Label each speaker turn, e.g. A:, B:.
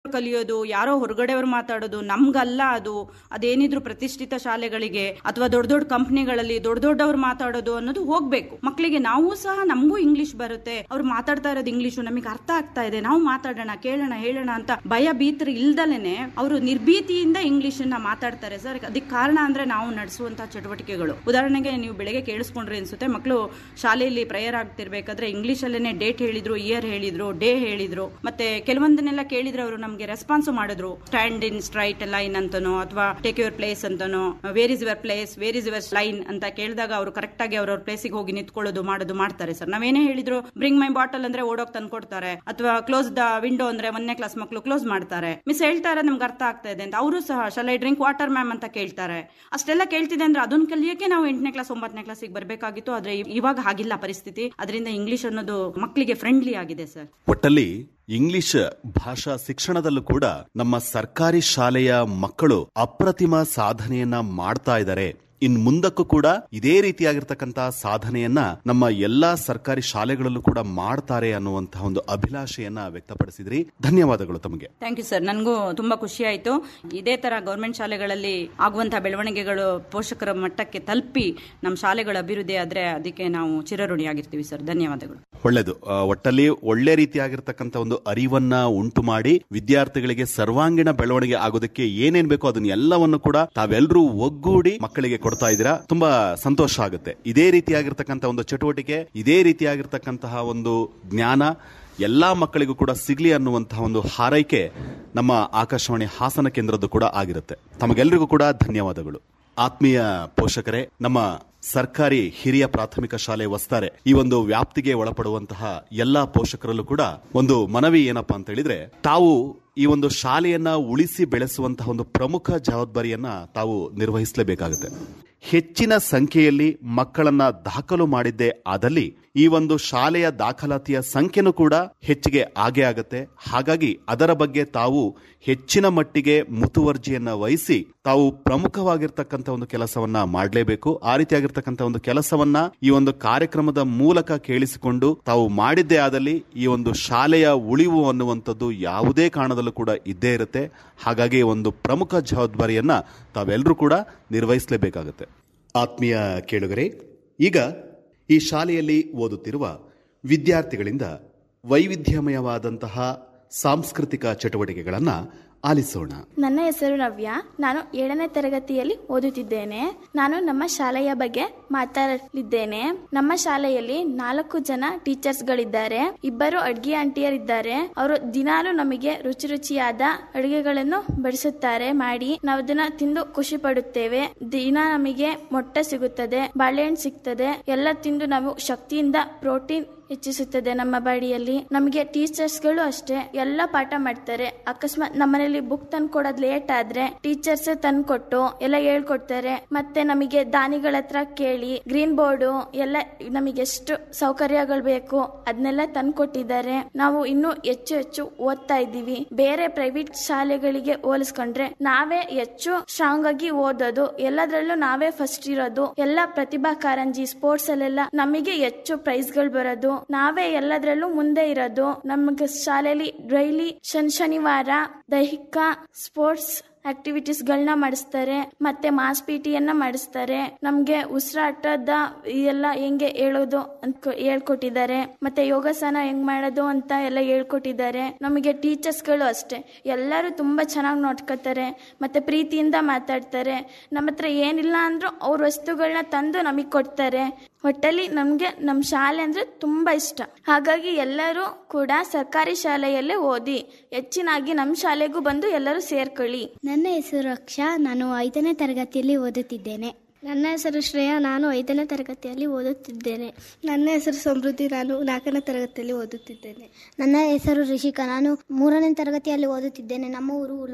A: ಕಲಿಯೋದು ಯಾರೋ ಹೊರಗಡೆಯವ್ರು ಮಾತಾಡೋದು ನಮ್ಗಲ್ಲ ಅದು ಅದೇನಿದ್ರು ಪ್ರತಿಷ್ಠಿತ ಶಾಲೆಗಳಿಗೆ ಅಥವಾ ದೊಡ್ಡ ದೊಡ್ಡ ಕಂಪ್ನಿಗಳಲ್ಲಿ ದೊಡ್ಡ ದೊಡ್ಡವ್ರು ಮಾತಾಡೋದು ಅನ್ನೋದು ಹೋಗ್ಬೇಕು ಮಕ್ಕಳಿಗೆ ನಾವು ಸಹ ನಮಗೂ ಇಂಗ್ಲಿಷ್ ಬರುತ್ತೆ ಅವ್ರು ಮಾತಾಡ್ತಾ ಇರೋದು ಇಂಗ್ಲಿಷು ನಮಗೆ ಅರ್ಥ ಆಗ್ತಾ ಇದೆ ನಾವು ಮಾತಾಡೋಣ ಕೇಳೋಣ ಹೇಳೋಣ ಅಂತ ಭಯ ಭೀತರು ಇಲ್ದಲೇನೆ ಅವರು ನಿರ್ಭೀತಿಯಿಂದ ಇಂಗ್ಲಿಷ್ ಅನ್ನ ಮಾತಾಡ್ತಾರೆ ಸರ್ ಅದಕ್ಕೆ ಕಾರಣ ಅಂದ್ರೆ ನಾವು ನಡೆಸುವಂತಹ ಚಟುವಟಿಕೆಗಳು ಉದಾಹರಣೆಗೆ ನೀವು ಬೆಳಗ್ಗೆ ಕೇಳಿಸ್ಕೊಂಡ್ರೆ ಅನ್ಸುತ್ತೆ ಮಕ್ಕಳು ಶಾಲೆಯಲ್ಲಿ ಪ್ರೇಯರ್ ಆಗ್ತಿರ್ಬೇಕಾದ್ರೆ ಇಂಗ್ಲಿಷ್ ಅಲ್ಲೇನೆ ಡೇಟ್ ಹೇಳಿದ್ರು ಇಯರ್ ಹೇಳಿದ್ರು ಡೇ ಹೇಳಿದ್ರು ಮತ್ತೆ ಕೆಲವೊಂದನ್ನೆಲ್ಲ ಕೇಳಿದ್ರೆ ಅವರು ನಮಗೆ ರೆಸ್ಪಾನ್ಸ್ ಮಾಡಿದ್ರು ಸ್ಟ್ಯಾಂಡ್ ಇನ್ ಸ್ಟ್ರೈಟ್ ಲೈನ್ ಅಂತನೋ ಅಥವಾ ಟೇಕ್ ಯುವರ್ ಪ್ಲೇಸ್ ಅಂತನೋ where is your place where is your line ಅಂತ ಕೇಳಿದಾಗ ಅವರು ಕರೆಕ್ಟ್ ಆಗಿ ಅವ್ರವ್ರ ಪ್ಲೇಸಿಗೆ ಹೋಗಿ ನಿಂತ್ಕೊಳ್ಳೋದು ಮಾಡೋದು ಮಾಡ್ತಾರೆ ಸರ್ ನಾವೇನೇ ಹೇಳಿದ್ರು ಬ್ರಿಂಗ್ ಮೈ ಬಾಟಲ್ ಅಂದ್ರೆ ಓಡೋಗ್ ತಂದ್ಕೊಡ್ತಾರೆ ಅಥವಾ ಕ್ಲೋಸ್ ದ ವಿಂಡೋ ಅಂದ್ರೆ ಒಂದನೇ ಕ್ಲಾಸ್ ಮಕ್ಕಳು ಕ್ಲೋಸ್ ಮಾಡ್ತಾರೆ ಮಿಸ್ ಹೇಳ್ತಾ ಇರೋದು ನಮ್ಗೆ ಅರ್ಥ ಆಗ್ತಾ ಇದೆ ಅಂತ ಅವರು ಸಹ shall I drink water ma'am ಅಂತ ಕೇಳ್ತಾರೆ ಅಷ್ಟೆಲ್ಲ ಕೇಳ್ತಿದೆ ಅಂದ್ರೆ ಅದನ್ನ ಕಲಿಯಕ್ಕೆ ನಾವು ಎಂಟನೇ ಕ್ಲಾಸ್ ಒಂಬತ್ತನೇ ಕ್ಲಾಸಿಗೆ ಬರಬೇಕಾಗಿತ್ತು ಆದ್ರೆ ಇವಾಗ ಹಾಗಿಲ್ಲ ಪರಿಸ್ಥಿತಿ ಅದರಿಂದ ಇಂಗ್ಲಿಷ್ ಅನ್ನೋದು ಮಕ್ಕಳಿಗೆ ಫ್ರೆಂಡ್ಲಿ ಆಗಿದೆ ಸರ್
B: ಒಟ್ಟಲ್ಲಿ ಇಂಗ್ಲಿಷ್ ಭಾಷಾ ಶಿಕ್ಷಣದಲ್ಲೂ ಕೂಡ ನಮ್ಮ ಸರ್ಕಾರಿ ಶಾಲೆಯ ಮಕ್ಕಳು ಅಪ್ರತಿಮ ಸಾಧನೆಯನ್ನ ಮಾಡ್ತಾ ಇದ್ದಾರೆ ಇನ್ ಮುಂದಕ್ಕೂ ಕೂಡ ಇದೇ ರೀತಿಯಾಗಿರ್ತಕ್ಕಂತಹ ಸಾಧನೆಯನ್ನ ನಮ್ಮ ಎಲ್ಲಾ ಸರ್ಕಾರಿ ಶಾಲೆಗಳಲ್ಲೂ ಕೂಡ ಮಾಡ್ತಾರೆ ಅನ್ನುವಂತಹ ಒಂದು ಅಭಿಲಾಷೆಯನ್ನ ವ್ಯಕ್ತಪಡಿಸಿದ್ರಿ ಧನ್ಯವಾದಗಳು ತಮಗೆ
A: ಥ್ಯಾಂಕ್ ಯು ಸರ್ ನನಗೂ ತುಂಬಾ ಖುಷಿ ಆಯ್ತು ಇದೇ ತರ ಗೌರ್ಮೆಂಟ್ ಶಾಲೆಗಳಲ್ಲಿ ಆಗುವಂತಹ ಬೆಳವಣಿಗೆಗಳು ಪೋಷಕರ ಮಟ್ಟಕ್ಕೆ ತಲುಪಿ ನಮ್ಮ ಶಾಲೆಗಳ ಅಭಿವೃದ್ಧಿ ಆದ್ರೆ ಅದಕ್ಕೆ ನಾವು ಚಿರಋಣಿಯಾಗಿರ್ತೀವಿ ಸರ್ ಧನ್ಯವಾದಗಳು
B: ಒಳ್ಳೇದು ಆ, ಒಟ್ಟಲ್ಲಿ ಒಳ್ಳೆ ರೀತಿಯಾಗಿರ್ತಕ್ಕಂಥ ಒಂದು ಅರಿವನ್ನ ಉಂಟು ಮಾಡಿ ವಿದ್ಯಾರ್ಥಿಗಳಿಗೆ ಸರ್ವಾಂಗೀಣ ಬೆಳವಣಿಗೆ ಆಗೋದಕ್ಕೆ ಏನೇನ್ ಬೇಕೋ ಅದನ್ನ ಎಲ್ಲವನ್ನು ಕೂಡ ತಾವೆಲ್ಲರೂ ಒಗ್ಗೂಡಿ ಮಕ್ಕಳಿಗೆ ಕೊಡ್ತಾ ಇದ್ದೀರಾ ತುಂಬಾ ಸಂತೋಷ ಆಗುತ್ತೆ ಇದೇ ರೀತಿಯಾಗಿರ್ತಕ್ಕಂಥ ಒಂದು ಚಟುವಟಿಕೆ ಇದೇ ರೀತಿಯಾಗಿರ್ತಕ್ಕಂತಹ ಒಂದು ಜ್ಞಾನ ಎಲ್ಲಾ ಮಕ್ಕಳಿಗೂ ಕೂಡ ಸಿಗ್ಲಿ ಅನ್ನುವಂತಹ ಒಂದು ಹಾರೈಕೆ ನಮ್ಮ ಆಕಾಶವಾಣಿ ಹಾಸನ ಕೇಂದ್ರದ್ದು ಕೂಡ ಆಗಿರುತ್ತೆ ತಮಗೆಲ್ಲರಿಗೂ ಕೂಡ ಧನ್ಯವಾದಗಳು ಆತ್ಮೀಯ ಪೋಷಕರೇ ನಮ್ಮ ಸರ್ಕಾರಿ ಹಿರಿಯ ಪ್ರಾಥಮಿಕ ಶಾಲೆ ವಸ್ತಾರೆ ಈ ಒಂದು ವ್ಯಾಪ್ತಿಗೆ ಒಳಪಡುವಂತಹ ಎಲ್ಲಾ ಪೋಷಕರಲ್ಲೂ ಕೂಡ ಒಂದು ಮನವಿ ಏನಪ್ಪಾ ಅಂತ ಹೇಳಿದ್ರೆ ತಾವು ಈ ಒಂದು ಶಾಲೆಯನ್ನ ಉಳಿಸಿ ಬೆಳೆಸುವಂತಹ ಒಂದು ಪ್ರಮುಖ ಜವಾಬ್ದಾರಿಯನ್ನ ತಾವು ನಿರ್ವಹಿಸಲೇಬೇಕಾಗುತ್ತೆ ಹೆಚ್ಚಿನ ಸಂಖ್ಯೆಯಲ್ಲಿ ಮಕ್ಕಳನ್ನ ದಾಖಲು ಮಾಡಿದ್ದೇ ಆದಲ್ಲಿ ಈ ಒಂದು ಶಾಲೆಯ ದಾಖಲಾತಿಯ ಸಂಖ್ಯೆನೂ ಕೂಡ ಹೆಚ್ಚಿಗೆ ಆಗೇ ಆಗತ್ತೆ ಹಾಗಾಗಿ ಅದರ ಬಗ್ಗೆ ತಾವು ಹೆಚ್ಚಿನ ಮಟ್ಟಿಗೆ ಮುತುವರ್ಜಿಯನ್ನ ವಹಿಸಿ ತಾವು ಪ್ರಮುಖವಾಗಿರ್ತಕ್ಕಂಥ ಒಂದು ಕೆಲಸವನ್ನ ಮಾಡಲೇಬೇಕು ಆ ರೀತಿಯಾಗಿರ್ತಕ್ಕಂಥ ಒಂದು ಕೆಲಸವನ್ನ ಈ ಒಂದು ಕಾರ್ಯಕ್ರಮದ ಮೂಲಕ ಕೇಳಿಸಿಕೊಂಡು ತಾವು ಮಾಡಿದ್ದೇ ಆದಲ್ಲಿ ಈ ಒಂದು ಶಾಲೆಯ ಉಳಿವು ಅನ್ನುವಂಥದ್ದು ಯಾವುದೇ ಕಾರಣದಲ್ಲೂ ಕೂಡ ಇದ್ದೇ ಇರುತ್ತೆ ಹಾಗಾಗಿ ಒಂದು ಪ್ರಮುಖ ಜವಾಬ್ದಾರಿಯನ್ನ ತಾವೆಲ್ಲರೂ ಕೂಡ ನಿರ್ವಹಿಸಲೇಬೇಕಾಗುತ್ತೆ ಆತ್ಮೀಯ ಕೇಳುಗರೆ ಈಗ ಈ ಶಾಲೆಯಲ್ಲಿ ಓದುತ್ತಿರುವ ವಿದ್ಯಾರ್ಥಿಗಳಿಂದ ವೈವಿಧ್ಯಮಯವಾದಂತಹ ಸಾಂಸ್ಕೃತಿಕ ಚಟುವಟಿಕೆಗಳನ್ನ ಆಲಿಸೋಣ
C: ನನ್ನ ಹೆಸರು ನವ್ಯ ನಾನು ಏಳನೇ ತರಗತಿಯಲ್ಲಿ ಓದುತ್ತಿದ್ದೇನೆ ನಾನು ನಮ್ಮ ಶಾಲೆಯ ಬಗ್ಗೆ ಮಾತಾಡಲಿದ್ದೇನೆ ನಮ್ಮ ಶಾಲೆಯಲ್ಲಿ ನಾಲ್ಕು ಜನ ಟೀಚರ್ಸ್ಗಳಿದ್ದಾರೆ ಇಬ್ಬರು ಅಡ್ಗೆ ಆಂಟಿಯರಿದ್ದಾರೆ ಅವರು ದಿನಾಲು ನಮಗೆ ರುಚಿ ರುಚಿಯಾದ ಅಡುಗೆಗಳನ್ನು ಬಡಿಸುತ್ತಾರೆ ಮಾಡಿ ನಾವು ಅದನ್ನ ತಿಂದು ಖುಷಿ ಪಡುತ್ತೇವೆ ದಿನ ನಮಗೆ ಮೊಟ್ಟೆ ಸಿಗುತ್ತದೆ ಬಾಳೆಹಣ್ಣು ಸಿಗ್ತದೆ ಎಲ್ಲ ತಿಂದು ನಾವು ಶಕ್ತಿಯಿಂದ ಪ್ರೋಟೀನ್ ಹೆಚ್ಚಿಸುತ್ತದೆ ನಮ್ಮ ಬಾಡಿಯಲ್ಲಿ ನಮಗೆ ಟೀಚರ್ಸ್ಗಳು ಅಷ್ಟೇ ಎಲ್ಲ ಪಾಠ ಮಾಡ್ತಾರೆ ಅಕಸ್ಮಾತ್ ನಮ್ಮನೇಲಿ ಬುಕ್ ತಂದು ಕೊಡೋದ್ ಲೇಟ್ ಆದ್ರೆ ಟೀಚರ್ಸ್ ತಂದು ಕೊಟ್ಟು ಎಲ್ಲ ಹೇಳ್ಕೊಡ್ತಾರೆ ಮತ್ತೆ ನಮಗೆ ದಾನಿಗಳ ಹತ್ರ ಕೇಳಿ ಗ್ರೀನ್ ಬೋರ್ಡು ಎಲ್ಲ ನಮಗೆ ಎಷ್ಟು ಸೌಕರ್ಯಗಳು ಬೇಕು ಅದನ್ನೆಲ್ಲ ತಂದು ಕೊಟ್ಟಿದ್ದಾರೆ ನಾವು ಇನ್ನೂ ಹೆಚ್ಚು ಹೆಚ್ಚು ಓದ್ತಾ ಇದ್ದೀವಿ ಬೇರೆ ಪ್ರೈವೇಟ್ ಶಾಲೆಗಳಿಗೆ ಹೋಲಿಸ್ಕೊಂಡ್ರೆ ನಾವೇ ಹೆಚ್ಚು ಸ್ಟ್ರಾಂಗ್ ಆಗಿ ಓದೋದು ಎಲ್ಲದರಲ್ಲೂ ನಾವೇ ಫಸ್ಟ್ ಇರೋದು ಎಲ್ಲ ಪ್ರತಿಭಾ ಕಾರಂಜಿ ಸ್ಪೋರ್ಟ್ಸ್ ಅಲ್ಲೆಲ್ಲ ನಮಗೆ ಹೆಚ್ಚು ಪ್ರೈಸ್ಗಳು ಬರೋದು ನಾವೇ ಎಲ್ಲದರಲ್ಲೂ ಮುಂದೆ ಇರೋದು ನಮಗೆ ಶಾಲೆಯಲ್ಲಿ ಡೈಲಿ ಶನ್ ಶನಿವಾರ ದೈಹಿಕ ಸ್ಪೋರ್ಟ್ಸ್ ಆಕ್ಟಿವಿಟೀಸ್ ಗಳನ್ನ ಮಾಡಿಸ್ತಾರೆ ಮತ್ತೆ ಮಾಸ್ ಪಿಟಿಯನ್ನ ಮಾಡಿಸ್ತಾರೆ ನಮ್ಗೆ ಉಸಿರಾಟದ ಎಲ್ಲ ಹೆಂಗೆ ಹೇಳೋದು ಅಂತ ಹೇಳ್ಕೊಟ್ಟಿದ್ದಾರೆ ಮತ್ತೆ ಯೋಗಾಸನ ಹೆಂಗ್ ಮಾಡೋದು ಅಂತ ಎಲ್ಲ ಹೇಳ್ಕೊಟ್ಟಿದ್ದಾರೆ ನಮಗೆ ಟೀಚರ್ಸ್ಗಳು ಅಷ್ಟೇ ಎಲ್ಲರೂ ತುಂಬಾ ಚೆನ್ನಾಗಿ ನೋಡ್ಕೋತಾರೆ ಮತ್ತೆ ಪ್ರೀತಿಯಿಂದ ಮಾತಾಡ್ತಾರೆ ನಮ್ಮ ಹತ್ರ ಏನಿಲ್ಲ ಅಂದ್ರೂ ಅವ್ರ ವಸ್ತುಗಳನ್ನ ತಂದು ನಮಗೆ ಕೊಡ್ತಾರೆ ಒಟ್ಟಲ್ಲಿ ನಮ್ಗೆ ನಮ್ಮ ಶಾಲೆ ಅಂದ್ರೆ ತುಂಬಾ ಇಷ್ಟ ಹಾಗಾಗಿ ಎಲ್ಲರೂ ಕೂಡ ಸರ್ಕಾರಿ ಶಾಲೆಯಲ್ಲೇ ಓದಿ ಹೆಚ್ಚಿನಾಗಿ ನಮ್ಮ ಶಾಲೆಗೂ ಬಂದು ಎಲ್ಲರೂ ಸೇರ್ಕೊಳ್ಳಿ
D: ನನ್ನ ಹೆಸರು ರಕ್ಷಾ ನಾನು ಐದನೇ ತರಗತಿಯಲ್ಲಿ ಓದುತ್ತಿದ್ದೇನೆ ನನ್ನ ಹೆಸರು ಶ್ರೇಯಾ ನಾನು ಐದನೇ ತರಗತಿಯಲ್ಲಿ ಓದುತ್ತಿದ್ದೇನೆ ನನ್ನ ಹೆಸರು ಸಮೃದ್ಧಿ ನಾನು ನಾಲ್ಕನೇ ತರಗತಿಯಲ್ಲಿ ಓದುತ್ತಿದ್ದೇನೆ ನನ್ನ ಹೆಸರು ರಿಷಿಕಾ ನಾನು ಮೂರನೇ ತರಗತಿಯಲ್ಲಿ ಓದುತ್ತಿದ್ದೇನೆ ನಮ್ಮ ಊರು